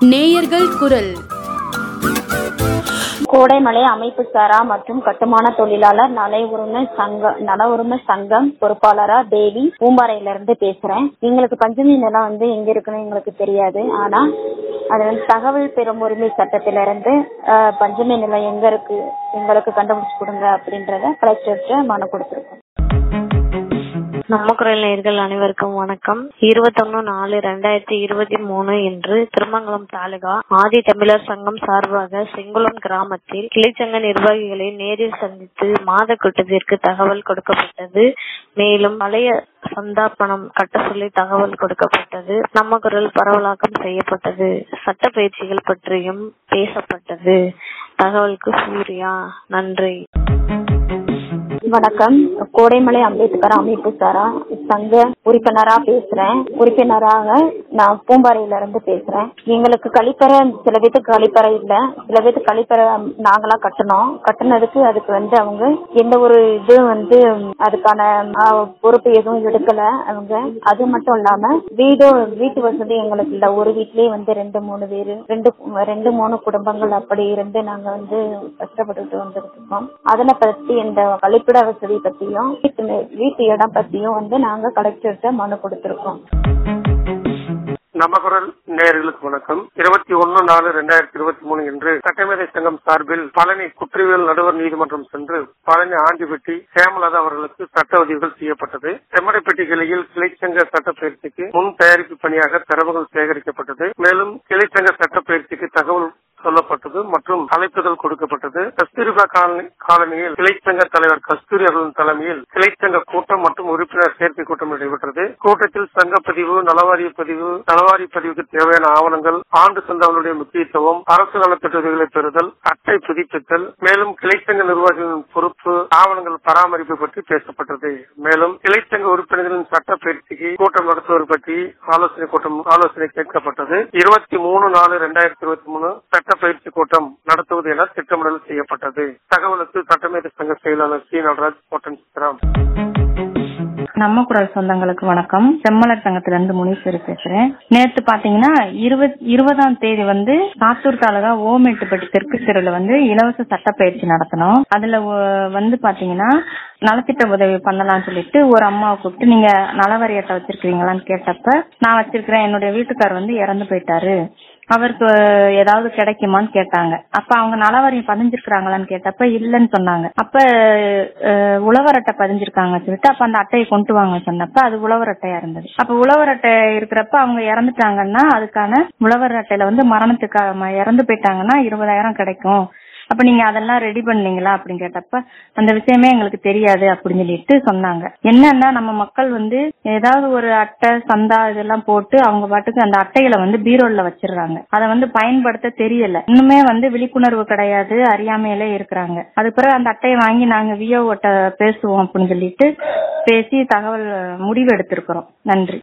நேயர்கள் குரல் கோடைமலை அமைப்பு சாரா மற்றும் கட்டுமான தொழிலாளர் நல உரிமை சங்க நல உரிமை சங்கம் பொறுப்பாளரா தேவி பூம்பாறையில இருந்து பேசுறேன் எங்களுக்கு பஞ்சமி நிலம் வந்து எங்க இருக்குன்னு எங்களுக்கு தெரியாது ஆனா அது வந்து தகவல் பெறும் உரிமை சட்டத்திலிருந்து அஹ், பஞ்சமி நிலம் எங்க இருக்கு எங்களுக்கு கண்டுபிடிச்சு கொடுங்க அப்படின்றத கலெக்டர்கிட்ட மனு கொடுத்துருக்கோம் நம்ம குரல் நேயர்கள் அனைவருக்கும் வணக்கம் இருபத்தொன்னு நாலு ரெண்டாயிரத்தி இருபத்தி மூணு இன்று திருமங்கலம் தாலுகா ஆதி தமிழர் சங்கம் சார்பாக செங்குளம் கிராமத்தில் கிளைச்சங்க நிர்வாகிகளை நேரில் சந்தித்து மாத கூட்டத்திற்கு தகவல் கொடுக்கப்பட்டது மேலும் பழைய சந்தா பணம் கட்ட சொல்லி தகவல் கொடுக்கப்பட்டது நம்ம குரல் பரவலாக்கம் செய்யப்பட்டது சட்ட பயிற்சிகள் பற்றியும் பேசப்பட்டது தகவலுக்கு சூர்யா நன்றி வணக்கம் கோடைமலை அம்பேத்கர் அமைப்பு சாரா சங்க உறுப்பினரா பேசுறேன் உறுப்பினராக நான் பூம்பாறையில இருந்து பேசுறேன் எங்களுக்கு கழிப்பறை சில பேத்துக்கு கழிப்பறை இல்ல சில பேத்துக்கு கழிப்பறை நாங்களா கட்டணும் கட்டுனதுக்கு அதுக்கு வந்து அவங்க எந்த ஒரு இது வந்து அதுக்கான ஆ, பொறுப்பு எதுவும் எடுக்கல அவங்க அது மட்டும் இல்லாம வீடும் வீட்டு வசதி எங்களுக்கு இல்ல ஒரு வீட்லயே வந்து ரெண்டு மூணு பேரு ரெண்டு ரெண்டு மூணு குடும்பங்கள் அப்படி இருந்து நாங்க வந்து கஷ்டப்பட்டுட்டு வந்துட்டு இருக்கோம் அதுல பத்தி இந்த கழிப்பிட வசதி பத்தியும் வீட்டு நி- வீட்டு இடம் பத்தியும் வந்து நாங்க கலெக்டர்கிட்ட மனு கொடுத்திருக்கோம் நம்ம குரல் நேயர்களுக்கு வணக்கம் இருபத்தி ஒன்னு நாலு ரெண்டாயிரத்தி இருபத்தி மூணு இன்று சட்டமேதை சங்கம் சார்பில் பழனி குற்றவியல் நடுவர் நீதிமன்றம் சென்று பழனி ஆண்டிப்பட்டி ஹேமலதா அவர்களுக்கு சட்ட உதவிகள் செய்யப்பட்டது செம்மடைப்பட்டி கிளையில் கிளைச்சங்க சட்டப்பயிற்சிக்கு முன் தயாரிப்பு பணியாக தரவுகள் சேகரிக்கப்பட்டது மேலும் கிளைச்சங்க சட்டப்பயிற்சிக்கு தகவல் சொல்லப்பட்டது மற்றும் அழைப்புதல் கொடுக்கப்பட்டது கஸ்தூரிபா காலனி காலனியில் கிளைச்சங்க தலைவர் கஸ்தூரி அவர்களின் தலைமையில் கிளைச்சங்க கூட்டம் மற்றும் உறுப்பினர் சேர்க்கை கூட்டம் நடைபெற்றது கூட்டத்தில் சங்க பதிவு நலவாரிய பதிவு நலவாரி பதிவுக்கு தேவையான ஆவணங்கள் ஆண்டு சந்தாவுடைய முக்கியத்துவம் அரசு நலத்திட்டங்களை பெறுதல் அட்டை புதுப்பித்தல் மேலும் கிளைச்சங்க நிர்வாகிகளின் பொறுப்பு ஆவணங்கள் பராமரிப்பு பற்றி பேசப்பட்டது மேலும் கிளைச்சங்க உறுப்பினர்களின் சட்ட பயிற்சிக்கு கூட்டம் நடத்துவது பற்றி ஆலோசனை கூட்டம் ஆலோசனை கேட்கப்பட்டது இருபத்தி மூணு நாலு ரெண்டாயிரத்தி இருபத்தி மூணு சட்ட பயிற்சி கூட்டம் நடத்துவது என திட்டமிடல் செய்யப்பட்டது தகவலுக்கு சட்டமேதை சங்க செயலாளர் சி நடராஜ் கோட்டன் சித்ராம் நம்ம குரல் சொந்தங்களுக்கு வணக்கம் செம்மலர் சங்கத்துல இருந்து முனீஸ்வரி பேசுறேன் நேத்து பாத்தீங்கன்னா இருபத் இருபதாம் தேதி வந்து சாத்தூர் தாலுகா ஓமேட்டுப்பட்டி தெற்கு தெருவுல வந்து இலவச சட்டப்பயிற்சி நடத்தணும் அதுல ஒ- வந்து பாத்தீங்கன்னா நலத்திட்ட உதவி பண்ணலாம்னு சொல்லிட்டு ஒரு அம்மாவை கூப்பிட்டு நீங்க நலவாரி அட்டை வச்சிருக்கீங்களான்னு கேட்டப்ப நான் வச்சிருக்கிறேன் என்னுடைய வீட்டுக்கார் வந்து இறந்து போயிட்டாரு அவருக்கு ஏதாவது கிடைக்குமான்னு கேட்டாங்க அப்ப அவங்க நலவாரியம் பதிஞ்சிருக்காங்களான்னு கேட்டப்ப இல்லைன்னு சொன்னாங்க அப்ப அஹ், உழவர் அட்டை பதிஞ்சிருக்காங்க சொல்லிட்டு அப்ப அந்த அட்டையை கொண்டு வாங்க சொன்னப்ப அது உழவர் அட்டையா இருந்தது அப்ப உழவர் அட்டை இருக்கிறப்ப அவங்க இறந்துட்டாங்கன்னா அதுக்கான உழவர் அட்டையில வந்து மரணத்துக்காக ம- இறந்து போயிட்டாங்கன்னா இருபதாயிரம் கிடைக்கும் அப்ப நீங்க அதெல்லாம் ரெடி பண்ணீங்களா அப்படின்னு கேட்டப்ப அந்த விஷயமே எங்களுக்கு தெரியாது அப்படின்னு சொல்லிட்டு சொன்னாங்க என்னன்னா நம்ம மக்கள் வந்து ஏதாவது ஒரு அட்டை சந்தா இதெல்லாம் போட்டு அவங்க பாட்டுக்கு அந்த அட்டைகளை வந்து பீரோல்ல வச்சிடுறாங்க அதை வந்து பயன்படுத்த தெரியல இன்னுமே வந்து விழிப்புணர்வு கிடையாது அறியாமையிலே இருக்கிறாங்க அது பிறகு அந்த அட்டையை வாங்கி நாங்க விஓ பேசுவோம் அப்படின்னு சொல்லிட்டு பேசி தகவல் முடிவு எடுத்திருக்கிறோம் நன்றி